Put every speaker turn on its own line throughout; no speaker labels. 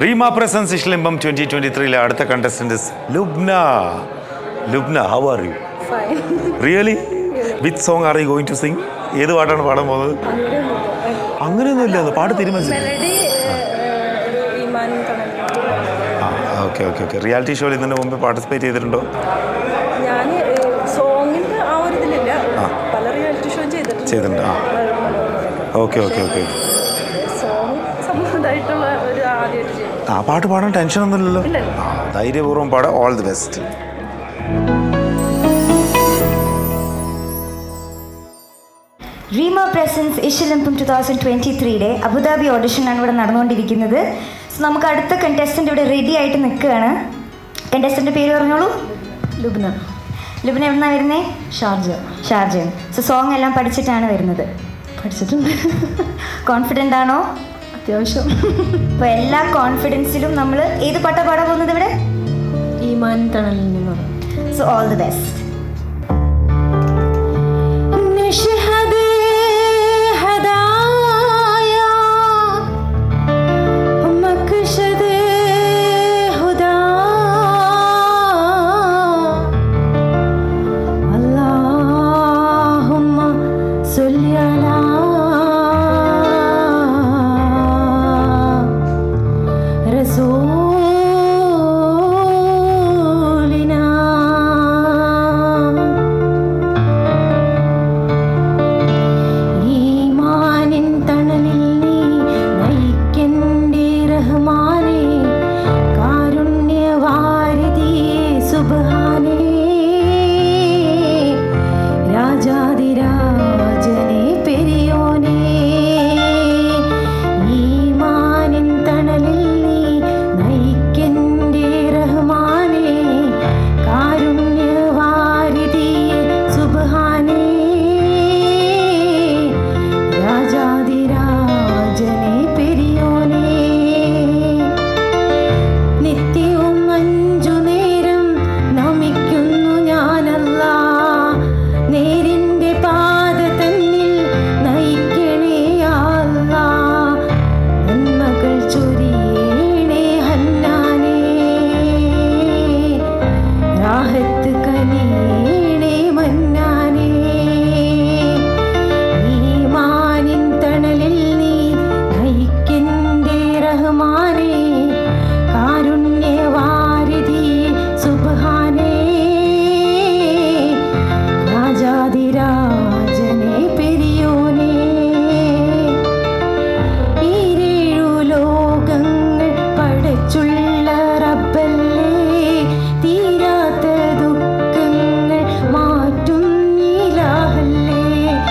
Reema presents ഇഷ്ലിംബം twenty twenty ത്രീയിലെ അടുത്ത contestant Lubna Lubna how are you really with song are you going to sing ഏത് പാട്ടാണ് പാടാൻ പോകുന്നത് അങ്ങനെയൊന്നും ഇല്ല പാട്ട് തീരുമാനിച്ചു
മെലഡി ഒരു ഈമാൻ കണൽ
ആ ഓക്കെ ഓക്കെ ഓക്കെ റിയാലിറ്റി ഷോയിൽ ഇതിന് മുമ്പ് പാർട്ടിസിപ്പേറ്റ് ചെയ്തിട്ടുണ്ടോ
ഞാൻ സോങ്ങിന്റെ ആ ഒരു ഇതിലില്ല പല റിയാലിറ്റി ഷോ ചെയ്തിട്ടുണ്ട്
ചെയ്തിട്ടുണ്ട്, ആ. ഓക്കെ ഓക്കെ ഓക്കെ
സോങ് സംബന്ധമായിട്ടുള്ള ഒരു ആദ്യമായിട്ട് ചെയ്തു
ആ പാട്ട് പാടാൻ ടെൻഷൻ ഒന്നുമില്ലല്ലോ
ഇല്ല.
ആ ധൈര്യപൂർവ്വം പാടാം ഓൾ ദി ബെസ്റ്റ്
റീമ പ്രസൻസ് ഇഷലിംപം ടു തൗസൻഡ് ട്വൻറ്റി ത്രീയുടെ അബുദാബി ഓഡിഷനാണ് ഇവിടെ നടന്നുകൊണ്ടിരിക്കുന്നത് സോ നമുക്ക് അടുത്ത കണ്ടസ്റ്റൻ്റ് ഇവിടെ റെഡി ആയിട്ട് നിൽക്കുകയാണ് കണ്ടസ്റ്റൻ്റെ പേര് പറഞ്ഞോളൂ
ലുബ്ന
ലുബിന എവിടെ നിന്നാണ് വരുന്നത്
ഷാർജ
ഷാർജ സോ സോങ് എല്ലാം പഠിച്ചിട്ടാണ് വരുന്നത്
പഠിച്ചിട്ടുണ്ട്
കോൺഫിഡൻ്റ് ആണോ
അത്യാവശ്യം
അപ്പോൾ എല്ലാ കോൺഫിഡൻസിലും നമ്മൾ ഏത് പാട്ടാണ് പാടാൻ പോകുന്നത് ഇവിടെ
ഈമാൻ തണലിൽ നിന്നുള്ള
സോ ഓൾ ദി ബെസ്റ്റ്
نشهد هدايا ومكشد هدى اللهم صل على رسولنا ഈമാനിൻ തണലിൽ നീ നയിക്കണ്ടേ റഹ്മാനേ കാരുണ്യവാരിധിയേ സുബ്ഹാനേ രാജാതിരാജനേ പെരിയോനേ ഈമാനിൻ തണലിൽ നീ നയിക്കണ്ടേ റഹ്മാനേ കാരുണ്യവാരിധിയേ സുബ്ഹാനേ രാജാതിരാജനെ പെരിയോനേ നിത്യവും അഞ്ചു നേരം നമിക്കുന്നു ഞാനല്ല നേരിൻ്റെ പാത തന്നിൽ നയിക്കണേ അല്ല നന്മകൾ ചൊരിയണേ ഹന്നാനേ രാഹത്ത് കനിയണേ മന്നാനേ ഈമാനിൻ തണലിൽ നീ നയിക്കണ്ടേ റഹ്മാനേ കാരുണ്യവാരിധി സുബ്ഹാനേ രാജാതിരാജനെ പെരിയോനേ ഈരേഴു ലോകങ്ങൾ പടച്ചുള്ള റബ്ബല്ലേ തീരാത്ത ദുഃഖങ്ങൾ മാറ്റും നീലാഹല്ലേ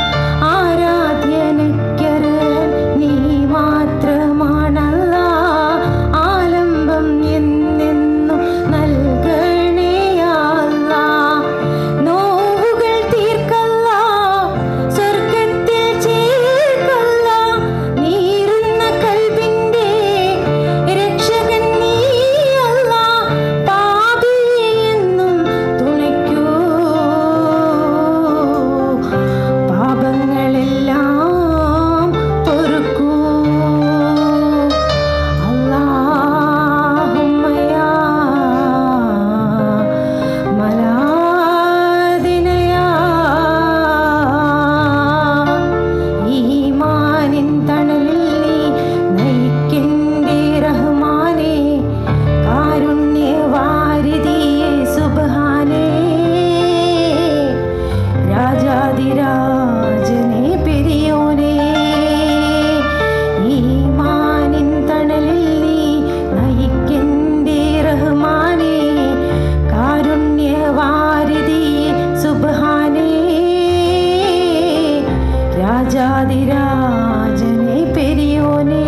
ആരാധ്യനക്കരൻ നീ മാത്രമാണല്ല ആലംബം എന്നെന്നും നൽകണേ അല്ലാ നോവുകൾ തീർക്കല്ല സ്വർഗത്തിൽ ചേർക്കല്ല നീറുന്ന കൽബിന്റെ രക്ഷകൻ നീയല്ല പാപിയെന്നും തുണയ്ക്കൂ പാപങ്ങളെല്ലാം പൊറുക്കൂ അല്ലാഹുമ്മയാ മലാദിനയാ ഈമാനിൻ തണലിൽ നീ നയിക്കണ്ടേ റഹ്മാനേ കാരുണ്യവാരിധിയേ സുബ്ഹാനേ രാജാതിരാജനെ പെരിയോനേ ഈമാനിൻ തണലിൽ നീ നയിക്കണ്ടേ റഹ്മാനേ കാരുണ്യവാരിധിയേ സുബ്ഹാനേ രാജാതിരാജനെ പെരിയോനേ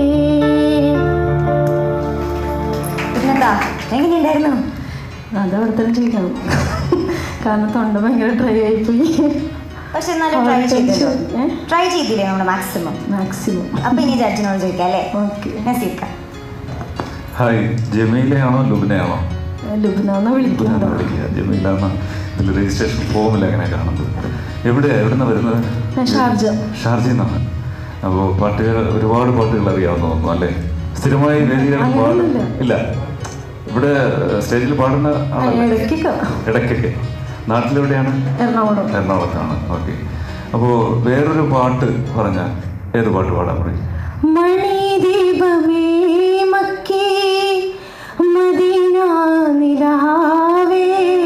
പിന്നെന്താ എങ്ങനെയുണ്ടായിരുന്നു
അത് അവിടെ തന്നെ ചോദിക്കണം കാരണം തൊണ്ട ഭയങ്കര ഡ്രൈ ആയിപ്പോയി
പക്ഷെ എന്നാലും ട്രൈ ചെയ്തല്ലോ
ഏ?
ട്രൈ ചെയ്തില്ലേ നമ്മൾ മാക്സിമം
മാക്സിമം
അപ്പൊ ഇനി ജഡ്ജിനോട് ചോദിക്കാം അല്ലേ
ഓക്കെ
നസീർക്ക
ഹായ് ജമീലയാണോ ലുബിനയാണോ
ലുബ്നാന്ന്
ലുബിനാണ്
വിളിക്കുന്നത്
വിളിക്കുക ജമീല എന്ന ഇതിൽ രജിസ്ട്രേഷൻ ഫോമിൽ അങ്ങനെ കാണുന്നത് എവിടെയാ എവിടെ നിന്ന് വരുന്നത്
ഞാൻ ഷാർജ
ഷാർജയിൽ നിന്നാണ് അപ്പോൾ പാട്ടുകൾ ഒരുപാട് പാട്ടുകൾ അറിയാവുന്ന തോന്നുന്നു അല്ലേ സ്ഥിരമായി വേദികളിൽ പാടും ഇല്ല ഇവിടെ സ്റ്റേജിൽ പാടുന്ന ആളല്ല
ഇടയ്ക്കൊക്കെ
ഇടയ്ക്കൊക്കെ നാട്ടിലെവിടെയാണ്
എറണാകുളം
എറണാകുളത്താണ് ഓക്കെ അപ്പോൾ വേറൊരു പാട്ട് പറഞ്ഞാൽ ഏത് പാട്ട് പാടാൻ പറയും
മണിദീപമേ മക്കേ മദീന നിലാവേ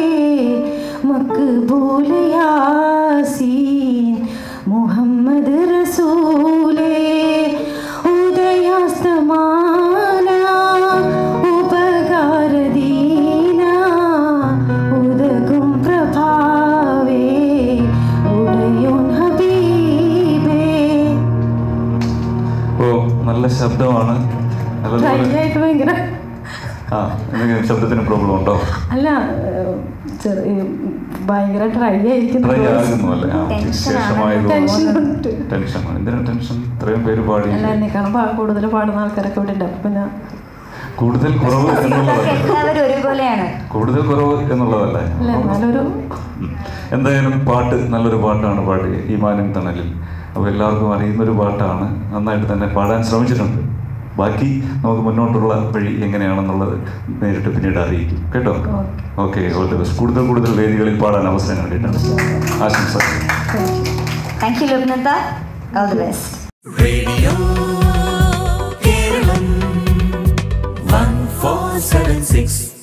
മക്ബൂൽ യാസീൻ മുഹമ്മദ് റസൂലേ ഉദയാസ്തമാന ഉപകാരദീന ഉദകും പ്രഭാവേ ഉടയോൻ ഹബീബേ
ഓ നല്ല ശബ്ദമാണ് നല്ലതുപോലെ
ആയിട്ട് ഭയങ്കര
ആ എന്തെങ്കിലും ശബ്ദത്തിന് പ്രോബ്ലം ഉണ്ടോ
അല്ല ഏഹ്, ചെറിയ ഭയങ്കര ഡ്രൈ ആയിരിക്കുന്നു
ട്രൈ ആകുന്നു അല്ലേ ആ
ടെൻഷനാണ്.
വിശേഷമായത്
ടെൻഷൻ ഉണ്ട്
ടെൻഷൻ എന്തിനാ ടെൻഷൻ ഇത്രയും പേര് പാടി
അല്ല എന്നെക്കാളും പാ- കൂടുതൽ പാടുന്ന ആൾക്കാരൊക്കെ ഇവിടെ ഉണ്ട് അപ്പൊ പിന്നെ
കൂടുതൽ കുറവ് എന്നുള്ളതല്ല
എല്ലാവരും ഒരുപോലെയാണ്
കൂടുതൽ കുറവ് എന്നുള്ളതല്ല
അല്ല എന്നാലൊരു
ഉം. എന്തായാലും പാട്ട് നല്ലൊരു പാട്ടാണ് പാടി ഈമാനും തണലിൽ അപ്പോൾ എല്ലാവർക്കും അറിയുന്നൊരു പാട്ടാണ് നന്നായിട്ട് തന്നെ പാടാൻ ശ്രമിച്ചിട്ടുണ്ട് ബാക്കി നമുക്ക് മുന്നോട്ടുള്ള വഴി എങ്ങനെയാണെന്നുള്ളത് നേരിട്ട് പിന്നീട് അറിയിക്കും കേട്ടോ ഓക്കെ ഓൾ ദി ബെസ്റ്റ് കൂടുതൽ കൂടുതൽ വേദികളിൽ പാടാൻ അവസരം കണ്ടിട്ടുണ്ട് ആശംസകൾ
താങ്ക് യു ലുബ്നത്ത all the best
Radio Kerala 1476